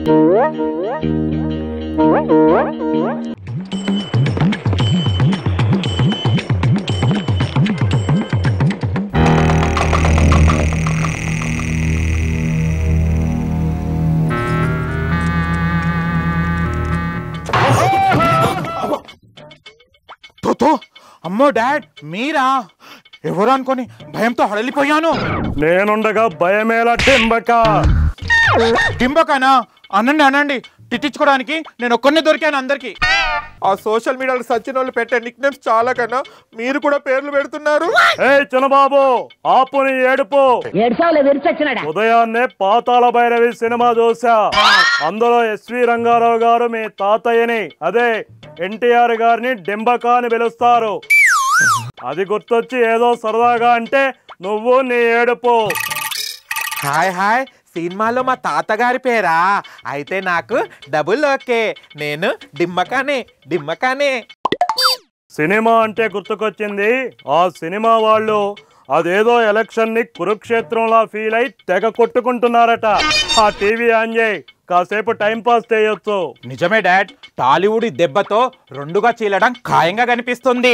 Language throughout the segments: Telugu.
తో, తో అమ్మో డాడ్ మీరా ఎవరు అనుకొని భయంతో హడలిపోయాను నేనుండగా భయమేలా టెంబక డింబకానా అనండి అనండి తిట్టించుకోవడానికి నేను ఒక్కరినే దొరికాను అందరికి ఆ సోషల్ మీడియాలో సచిన వాళ్ళు పెట్టే నిక్ నేమ్స్ చాలా కన్నా మీరు కూడా పేర్లు పెడుతున్నారు ఏ చిన్నబాబు ఆపు నీ ఏడుపు ఏడ్చావులే విరిచొచ్చినాడా ఉదయాన్నే పాతాళ భైరవి సినిమా చూసా అందులో ఎస్వి రంగారావు గారు మీ తాతయ్యని అదే ఎన్టీఆర్ గారిని డెంబక అని పిలుస్తారు అది గుర్తొచ్చి ఏదో సరదాగా అంటే నువ్వు నీ ఏడుపు హాయ్ హాయ్ సినిమాలో మా తాతగారి పేరా అయితే నాకు డబుల్ ఓకే నేను డిమ్మకానే డిమ్మకానే సినిమా అంటే గుర్తుకొచ్చింది ఆ సినిమా వాళ్ళు అదేదో ఎలక్షన్ ని కురుక్షేత్రంలా ఫీల్ అయి తెగ కొట్టుకుంటున్నారట ఆ టీవీ ఆన్ చేయి కాసేపు టైం పాస్ చేయొచ్చు నిజమే డాడ్ టాలీవుడ్ ఈ దెబ్బతో రెండుగా చీలడం ఖాయంగా కనిపిస్తుంది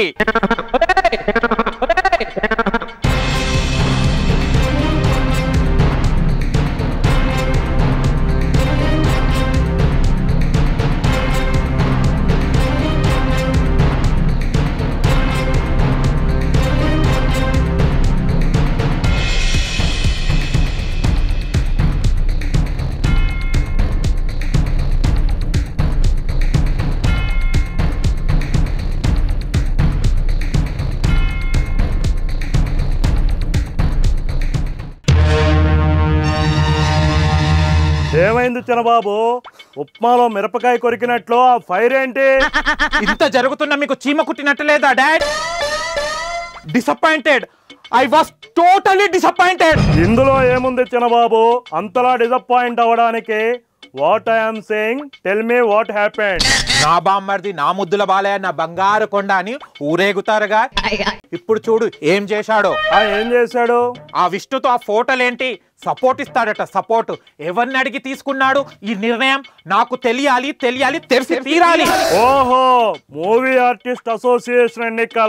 ఏమైంది చిన్నబాబు ఉప్మాలో మిరపకాయ కొరికినట్లు ఆ ఫైర్ ఏంటి ఇంత జరుగుతున్నా మీకు చీమ కుట్టినట్టు లేదా dad disappointed I was totally disappointed ఇందులో ఏముంది చిన్నబాబు అంతలా డిసప్పాయింట్ అవ్వడానికి what I'm saying tell me what happened నా బామ్మర్ది నా ముద్దుల బాలయ్య నా బంగారు కొండ అని ఊరేగుతారుగా ఇప్పుడు చూడు ఏం చేశాడో ఆ ఏం చేశాడు ఆ విష్ణుతో ఆ ఫోటోలేంటి సపోర్ట్ ఇస్తాడట సపోర్ట్ ఎవరిని అడిగి తీసుకున్నాడు ఈ నిర్ణయం నాకు తెలియాలి తెలియాలి తెలిసి తీరాలి ఓహో మూవీ ఆర్టిస్ట్ అసోసియేషన్ ఎన్నికల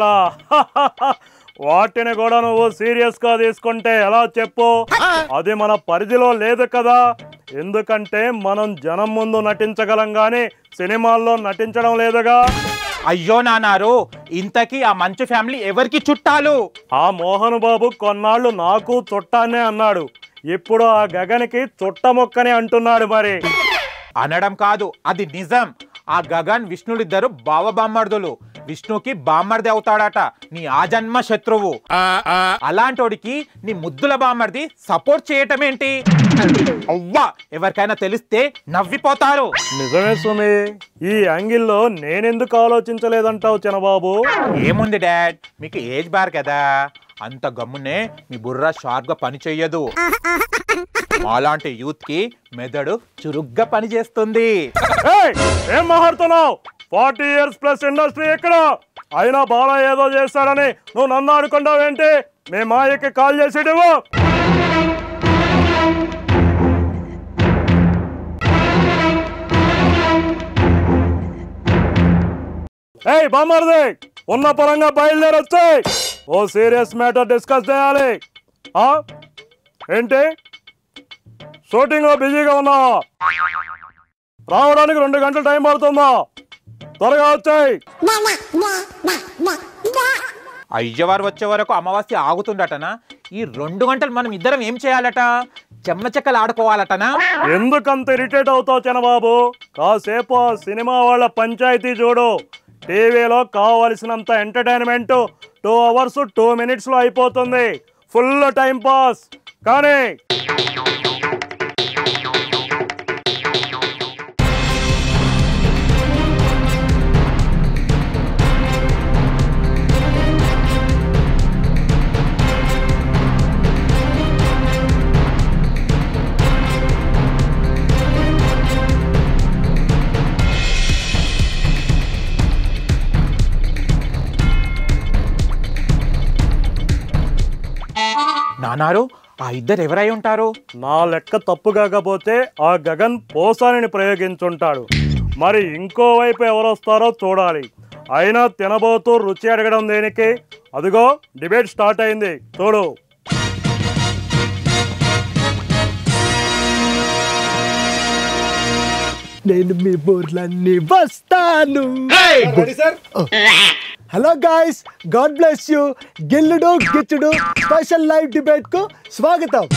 వాటిని కూడా నువ్వు సీరియస్ గా తీసుకుంటే ఎలా చెప్పు అది మన పరిధిలో లేదు కదా ఎందుకంటే మనం జనం ముందు నటించగలం గాని సినిమాల్లో నటించడం లేదుగా అయ్యో నాన్నారు ఇంతకీ ఆ మంచు ఫ్యామిలీ ఎవరికి చుట్టాలు ఆ మోహన్ బాబు కొన్నాళ్ళు నాకు చుట్టానే అన్నాడు ఇప్పుడు ఆ గగన్కి చుట్టమొక్కని అంటున్నాడు మరి అనడం కాదు అది నిజం ఆ గగన్ విష్ణుడిద్దరు బావ బామ్మర్దులు విష్ణుకి బామ్మర్ది అవుతాడట నీ ఆజన్మ శత్రువు అలాంటోడికి నీ ముద్దుల బామ్మర్ది సపోర్ట్ చేయటం ఏంటి అవ్వా ఎవరికైనా తెలిస్తే నవ్విపోతారు నిజమే సుమి ఈ యాంగిల్లో నేనెందుకు ఆలోచించలేదంటావు చిన్నబాబు ఏముంది డాడ్ మీకు ఏజ్ బార్ కదా అంత గమ్మునే మీ బుర్ర షార్ప్ గా పని చెయ్యదు మాలాంటి యూత్ కి మెదడు చురుగ్గా పని చేస్తుంది ఏయ్, ఏం మాట్లాడుతున్నావు ఫార్టీ ఇయర్స్ ప్లస్ ఇండస్ట్రీ ఎక్కడ అయినా బాలా ఏదో చేస్తాడని నువ్వు నన్ను ఆడుకుంటావేంటి మీ మాయకి కాల్ చేసేటివు ఏయ్ బామ్మర్ది ఉన్న పరంగా బయలుదేరి వచ్చాయి ఓ సీరియస్ మ్యాటర్ డిస్కస్ చేయాలి ఆ? ఏంటి షూటింగ్ లో బిజీగా ఉన్నావా రావడానికి రెండు గంటలు టైం పడుతుందా త్వరగా వచ్చాయి అయ్యవారు వచ్చే వరకు అమావాస్య ఆగుతుండటనా ఈ రెండు గంటలు మనం ఇద్దరం ఏం చేయాలట చెమ్మచెక్కలు ఆడుకోవాలటనా ఎందుకంత ఇరిటేట్ అవుతావు చిన్నబాబు కాసేపు ఆ సినిమా వాళ్ళ పంచాయతీ చూడు టీవీలో కావలసినంత entertainment two hours two minutes లో అయిపోతుంది ఫుల్ టైం పాస్ కానీ నానారు ఆ ఇద్దరు ఎవరై ఉంటారు నా లెక్క తప్పు కాకపోతే ఆ గగన్ పోసానిని ప్రయోగించుంటాడు మరి ఇంకోవైపు ఎవరు వస్తారో చూడాలి అయినా తినబోతూ రుచి అడగడం దేనికి అదిగో డిబేట్ స్టార్ట్ అయింది చూడు నేను మీ బోర్లన్నీ వస్తాను hello guys God bless you గిల్లుడు గిచ్చుడు స్పెషల్ లైవ్ డిబేట్ కు స్వాగతం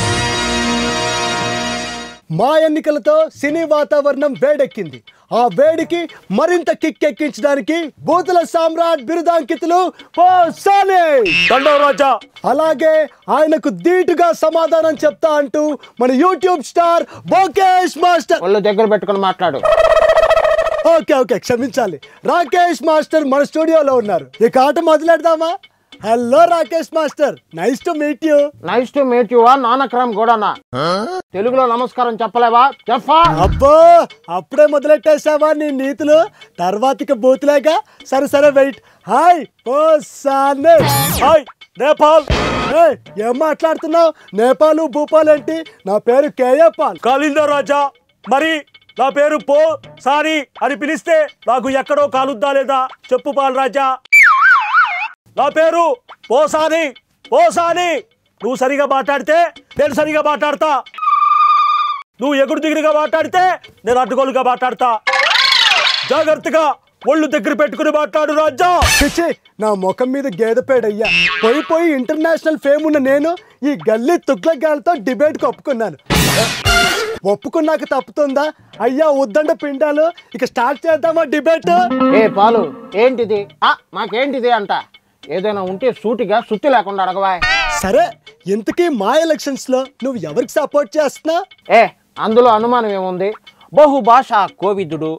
మా ఎన్నికలతో సినీ వాతావరణం వేడెక్కింది ఆ వేడికి మరింత కిక్ ఎక్కించడానికి బూతుల సామ్రాట్ బిరుదాంకితులు పోసానే దండవ రాజా అలాగే ఆయనకు ధీటుగా సమాధానం చెప్తా అంటూ మన యూట్యూబ్ స్టార్ బోకేష్ మాస్టర్ ఒళ్ళు దగ్గర పెట్టుకొని మాట్లాడు ఓకే ఓకే క్షమించాలి రాకేష్ మాస్టర్ మన స్టూడియోలో ఉన్నారు ఇక ఆట మొదలెడదామా hello Rakesh master nice to meet you nice to meet you Nanakram గోడనా తెలుగులో నమస్కారం చెప్పలేవా చెప్పా అబ్బో అప్పుడే మొదలెట్టేసావా నీ నీతులు తర్వాతకి బూతులేగా సరే సరే వెయిట్ హాయ్ ఓ సానే హాయ్ నేపాల్ ఏయ్, ఏం మాట్లాడుతున్నావు నేపాలు భూపాల్ ఏంటి నా పేరు కేఏ పాల్ కాలిందో రాజా మరి నా పేరు పో సారీ అని పిలిస్తే నాకు ఎక్కడో కాలుద్దా లేదా చెప్పు పాల్ రాజా నా పేరు పోసాని పోసాని నువ్వు సరిగా మాట్లాడితే నేను సరిగా మాట్లాడతా నువ్వు ఎగుడు దిగుడుగా మాట్లాడితే నేను అడ్డుగోలుగా మాట్లాడతా జాగ్రత్తగా ఒళ్ళు దగ్గర పెట్టుకుని మాట్లాడు రాజా చిచి నా ముఖం మీద గేదె పేడయ్యా పోయి పోయి ఇంటర్నేషనల్ ఫేమ్ ఉన్న నేను ఈ గల్లీ తుగ్లగాలతో డిబేట్ కు ఒప్పుకున్నాను ఒప్పుకున్నాక తప్పుతుందా అయ్యా ఉద్దండ పిండాలు ఇక స్టార్ట్ చేద్దామా డిబేట్ ఏ పాలు ఏంటిది ఆ మాకేంటిది అంట ఏదైనా ఉంటే సూటిగా సుత్తి లేకుండా అడగవా సరే ఇంతకీ మా ఎలక్షన్స్ లో నువ్వు ఎవరికి సపోర్ట్ చేస్తున్నా ఏ అందులో అనుమానం ఏముంది బహుభాష కోవిదుడు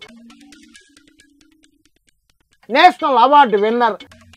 నేషనల్ అవార్డు విన్నర్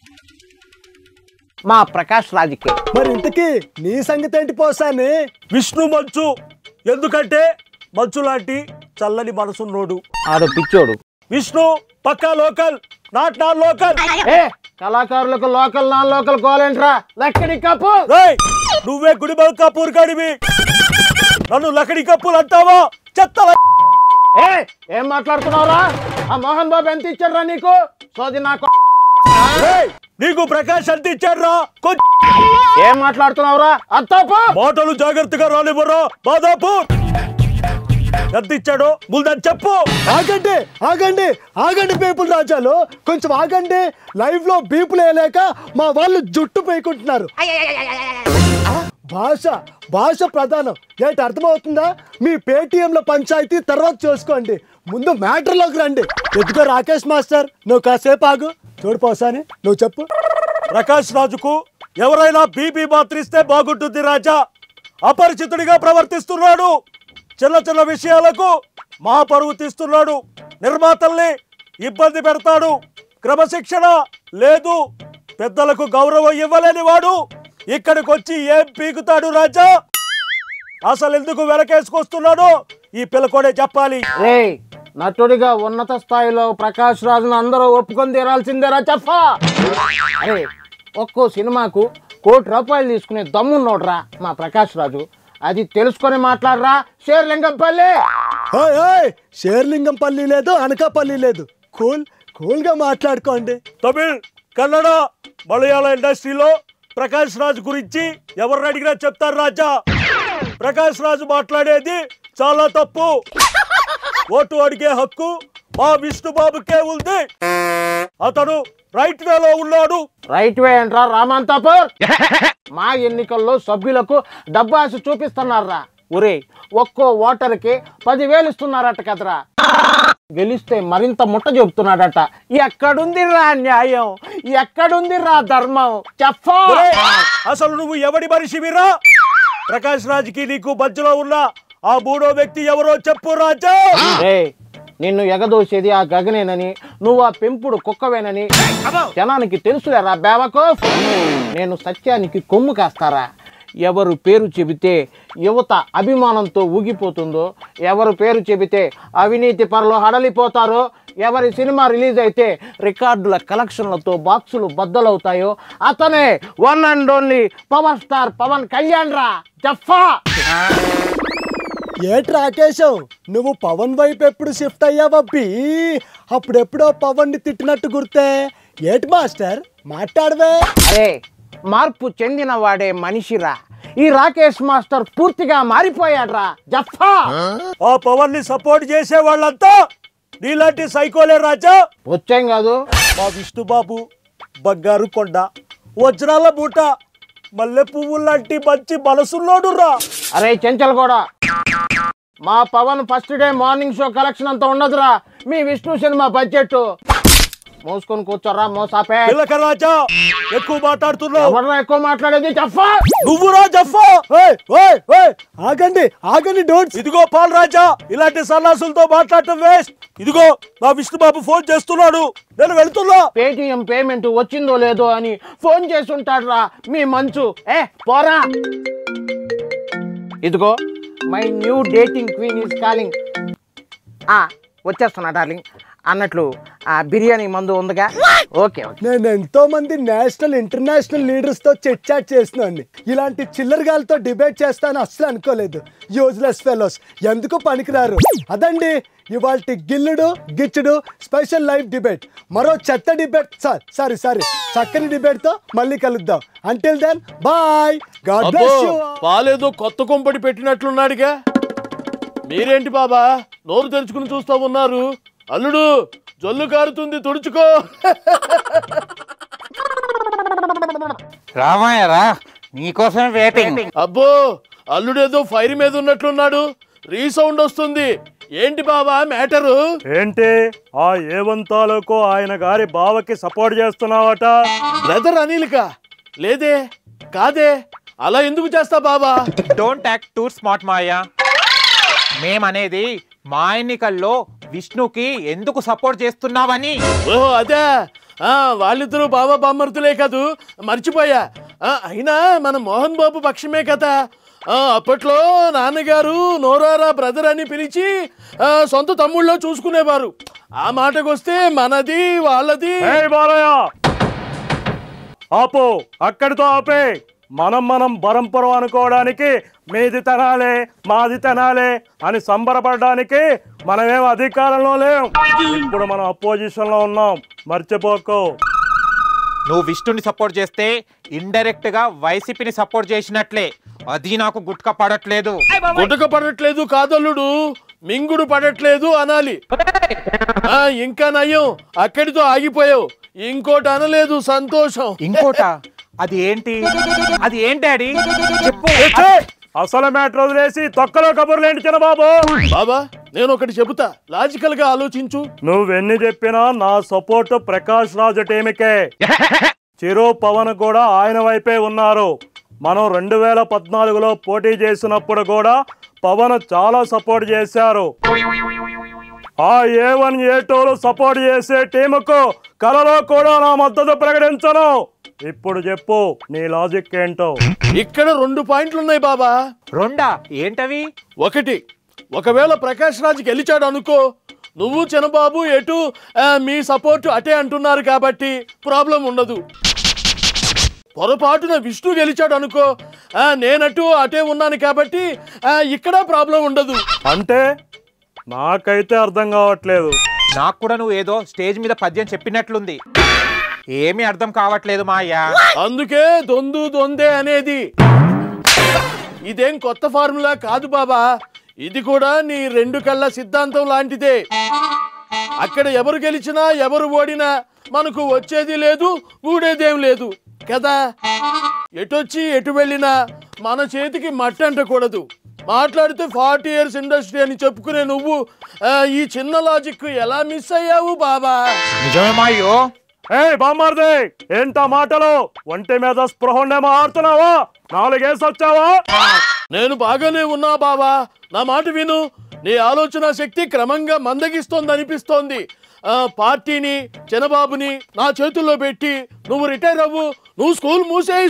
మా ప్రకాష్ రాజ్కి మరి ఇంతకీ నీ సంగతి ఏంటి పోసాని విష్ణు మంచు ఎందుకంటే మంచు లాంటి చల్లని మనసున్నోడు ఆడు పిచ్చోడు విష్ణు పక్కా లోకల్ నాట్ నాన్ లోకల్ ఏ కళాకారులకు లోకల్ నాన్ లోకల్ కోలేంట్రా లక్కడి కప్పు రేయ్ నువ్వే గుడిబల్ కపూర్ గడివి నన్ను లకడి కప్పులు అంటావా చెత్త ఏ ఏం మాట్లాడుతున్నావురా ఆ మోహన్ బాబు ఎంత ఇచ్చారా నీకు సోది నాకు రేయ్, నీకు ప్రకాష్ ఎంత ఇచ్చాడ్రా కొంచెం ఏం మాట్లాడుతున్నావురా అత్తాపు మాటలు జాగ్రత్తగా రానివ్వరా బాదాపూర్ ఎంత ఇచ్చాడో ముందని చెప్పు ఆగండి ఆగండి ఆగండి పీపుల్ రాజాలు కొంచెం ఆగండి లైవ్ లో బీపులు వేయలేక మా వాళ్ళు జుట్టు పేకుంటున్నారు భాష భాష ప్రధానం ఏంటి అర్థమవుతుందా మీ పేటిఎంల పంచాయతీ తర్వాత చూసుకోండి ముందు మ్యాటర్లోకి రండి ఎదుగో రాకేష్ మాస్టర్ నువ్వు కాసేపు ఆగు చూడు పోసాని నువ్వు చెప్పు ప్రకాష్ రాజుకు ఎవరైనా బీపీ మాత్రిస్తే బాగుంటుంది రాజా అపరిచితుడిగా ప్రవర్తిస్తున్నాడు చిన్న చిన్న విషయాలకు మా పరువు తీస్తున్నాడు నిర్మాతల్ని ఇబ్బంది పెడతాడు క్రమశిక్షణ లేదు పెద్దలకు గౌరవం ఇవ్వలేని వాడు ఇక్కడికి వచ్చి ఏం పీకుతాడు రాజా అసలు ఎందుకు వెనకేసుకొస్తున్నాడో ఈ పిల్లకోడే చెప్పాలి రే నటుడిగా ఉన్నత స్థాయిలో ప్రకాష్ రాజును అందరూ ఒప్పుకొని తీరాల్సిందేరా చెప్పా అరే ఒక్కో సినిమాకు కోటి రూపాయలు తీసుకునే దమ్మున్నోడ్రా మా ప్రకాష్ రాజు అది తెలుసుకొని మాట్లాడరా షేర్లింగంపల్లి ఓయ్ ఓయ్ షేర్లింగంపల్లి లేదు అనకాపల్లి లేదు కూల్ కూల్గా మాట్లాడుకోండి తమిళ్ కన్నడ మలయాళ ఇండస్ట్రీలో ప్రకాష్ రాజ్ గురించి ఎవరిని అడిగినా చెప్తారు రాజా ప్రకాష్ రాజు మాట్లాడేది చాలా తప్పు ఓటు అడిగే హక్కు మా విష్ణు బాబుకే ఉంది అతను రైట్ వేలో ఉన్నాడు రైట్ వే అంటారా రామంతాపూర్ మా ఎన్నికల్లో సభ్యులకు డబ్బు ఆశ చూపిస్తున్నారా ఒరే ఒక్కో ఓటర్కి పదివేలు ఇస్తున్నారట కదరా గెలిస్తే మరింత ముట్ట చెబుతున్నాడట ఎక్కడుంది రా న్యాయం ఎక్కడుంది రా ధర్మం చెప్పా ఒరేయ్, అసలు నువ్వు ఎవడి మనిషివిరా ప్రకాష్ రాజ్కి నీకు మధ్యలో ఉన్న ఆ మూడో వ్యక్తి ఎవరో చెప్పు రాజా ఏయ్, నిన్ను ఎగదోసేది ఆ గగనేనని నువ్వు ఆ పెంపుడు కుక్కవేనని జనానికి తెలుసులేరా బేవకో నేను సత్యానికి కొమ్ము కాస్తారా ఎవరు పేరు చెబితే యువత అభిమానంతో ఊగిపోతుందో ఎవరు పేరు చెబితే అవినీతి పరులు హడలిపోతారో ఎవరి సినిమా రిలీజ్ అయితే రికార్డుల కలెక్షన్లతో బాక్సులు బద్దలవుతాయో అతనే one and only power star Pawan Kalyan రా జఫా ఏటి రాకేశం నువ్వు పవన్ వైపు ఎప్పుడు షిఫ్ట్ అయ్యావబ్బి అప్పుడెప్పుడో పవన్ ని తిట్టినట్టు గుర్తే ఏటి మాస్టర్ మాట్లాడవే అరే మార్పు చెందిన వాడే మనిషిరా ఈ రాకేష్ మాస్టర్ పూర్తిగా మారిపోయాడ్రా జఫా ఆ పవన్ ని సపోర్ట్ చేసే వాళ్ళంతా నీలాంటి సైకోలే రాజా వచ్చాం కాదు మా విష్ణుబాబు బంగారు కొండ వజ్రాల బూట మల్లె పువ్వు లాంటి మంచి మనసుల్లోడు రా అరే చెంచల్ కూడా మా Pawan first day morning show collection అంతా ఉండదురా మీ విష్ణు సినిమా బడ్జెట్ మోసుకొని కూర్చోరా మోసాపే పిల్లక రాజా ఎక్కువ మాట్లాడుతున్నావు ఎవడరా ఎక్కువ మాట్లాడేది జఫా నువ్వు రా జఫా ఓయ్ ఓయ్ ఓయ్ ఆగండి ఆగండి డోంట్స్ ఇదిగో పాల్ రాజా ఇలాంటి సన్నాసులతో మాట్లాడటం వేస్ట్ ఇదిగో మా విష్ణుబాబు ఫోన్ చేస్తున్నాడు నేను వెళ్తున్నా పేటిఎం పేమెంట్ వచ్చిందో లేదో అని ఫోన్ చేసి ఉంటాడ్రా మీ మంచు ఏ పోరా ఇదిగో my new dating queen is calling వచ్చేస్తున్నా డార్లింగ్ అన్నట్లు ఆ బిర్యానీ మందు ఉందిగా ఓకే ఓకే నేను ఎంతో మంది నేషనల్ ఇంటర్నేషనల్ లీడర్స్ తో చిట్ చాట్ చేసినాన్ని ఇలాంటి చిల్లరగాలతో డిబేట్ చేస్తాను అస్సలు అనుకోలేదు యూజ్లెస్ ఫెలోస్ ఎందుకు పనికిరారు అదండి ఇవాళ గిల్లుడు గిచ్చుడు స్పెషల్ లైవ్ డిబేట్ మరో చెత్త డిబేట్ సార్ సారీ సారీ చక్కని డిబేట్ తో మళ్ళీ కలుద్దాం అంటిల్ దెన్ బాయ్ గాడ్ అబ్బో బ్లెస్ యు పాలేదో కొత్త కొంపడి పెట్టినట్లున్నాడుగా మీరేంటి బాబా నోరు తెరుచుకుని చూస్తా ఉన్నారు అల్లుడు జొల్లు కారుతుంది తుడుచుకో రామాయ రా నీకోసమే వెయిటింగ్ అబ్బో అల్లుడేదో ఫైర్ మీద ఉన్నట్లున్నాడు రీసౌండ్ వస్తుంది ఏంటి బాబా మ్యాటరు ఏంటి ఆ ఏవంతాలకు ఆయన గారి బావకి సపోర్ట్ చేస్తున్నావట బ్రదర్ అనిల్కా లేదే కాదే అలా ఎందుకు చేస్తా బాబా డోంట్ యాక్ట్ టూ స్మార్ట్ మాయా మేమనేది మా ఎన్నికల్లో విష్ణుకి ఎందుకు సపోర్ట్ చేస్తున్నావని ఓహో అదే ఆ, వాళ్ళిద్దరూ బాబా బామ్మర్తులే కాదు మర్చిపోయా ఆ, అయినా మన మోహన్ బాబు పక్షమే కదా ఆ, అప్పట్లో నాన్నగారు నోరారా బ్రదర్ అని పిలిచి ఆ, సొంత తమ్ముళ్ళలో చూసుకునేవారు ఆ మాటకొస్తే మనది వాళ్ళది ఏయ్ బాలయ్య ఆపు అక్కడితో ఆపే మనం మనం పరంపరం అనుకోవడానికి మీది తనాలే మాది తనాలే అని సంబరపడడానికి మనమేం అధికారంలో లేం ఇప్పుడు మనం అపోజిషన్ లో ఉన్నాం మర్చిపోకు నువ్వు విష్ణుని సపోర్ట్ చేస్తే ఇండైరెక్ట్ గా వైసీపీని సపోర్ట్ చేసినట్లే అది నాకు గుట్క పడట్లేదు గుటక పడట్లేదు కాదల్లుడు మింగుడు పడట్లేదు అనాలి ఆ, ఇంకా నయ్యం అక్కడితో ఆగిపోయావు ఇంకోటి అనలేదు సంతోషం ఇంకోట అది ఏంటి అది ఏంటి డాడీ చెప్పు అసలు మ్యాటర్ వదిలేసి తొక్కలో కబుర్లేంటి చిన్నబాబు బాబా నేను ఒకటి చెబుతా లాజికల్ గా ఆలోచించు నువ్వెన్ని చెప్పినా నా సపోర్ట్ ప్రకాష్ రాజ్ టీమికే చిరు పవన్ కూడా ఆయన వైపే ఉన్నారు మనం రెండు వేల పద్నాలుగులో పోటీ చేసినప్పుడు కూడా పవన్ చాలా సపోర్ట్ చేశారు ఆ ఏ వన్ ఏ టూలు సపోర్ట్ చేసే టీముకు కలలో కూడా నా మద్దతు ప్రకటించను ఇప్పుడు చెప్పు నీ లాజిక్ ఏంటో ఇక్కడ రెండు పాయింట్లు ఉన్నాయి బాబా రెండా ఏంటవి ఒకటి ఒకవేళ ప్రకాష్ రాజ్ గెలిచాడు అనుకో నువ్వు చిన్నబాబు ఎటు ఆ, మీ సపోర్ట్ అటే అంటున్నారు కాబట్టి ప్రాబ్లం ఉండదు పొరపాటున విష్ణు గెలిచాడు అనుకో ఆ, నేనటు అటే ఉన్నాను కాబట్టి ఆ, ఇక్కడ ప్రాబ్లం ఉండదు అంటే నాకైతే అర్థం కావట్లేదు నాకు కూడా నువ్వు ఏదో స్టేజ్ మీద పద్యం చెప్పినట్లుంది ఏమీ అర్థం కావట్లేదు మాయా అందుకే దొందు దొందే అనేది ఇదేం కొత్త ఫార్ములా కాదు బాబా ఇది కూడా నీ రెండు కళ్ళ సిద్ధాంతం లాంటిదే అక్కడ ఎవరు గెలిచినా ఎవరు ఓడినా మనకు వచ్చేది లేదు ఊడేదేం లేదు కదా ఎటొచ్చి ఎటు వెళ్ళినా మన చేతికి మట్టి అంటకూడదు మాట్లాడితే ఫార్టీ ఇయర్స్ ఇండస్ట్రీ అని చెప్పుకునే నువ్వు ఆ, ఈ చిన్న లాజిక్ ఎలా మిస్ అయ్యావు బాబా నిజమే మాయో ఏ బామ్మార్దే ఏంటా మాటలు ఒంటి మీద స్పృహ ఉండే మారుతున్నావా నాలుగేసి వచ్చావా నేను బాగానే ఉన్నా బావా నా మాట విను నీ ఆలోచన శక్తి క్రమంగా మందగిస్తోంది అనిపిస్తోంది ఆ, పార్టీని చిన్నబాబుని నా చేతుల్లో పెట్టి నువ్వు రిటైర్ అవ్వు నువ్వు స్కూల్ మూసేయి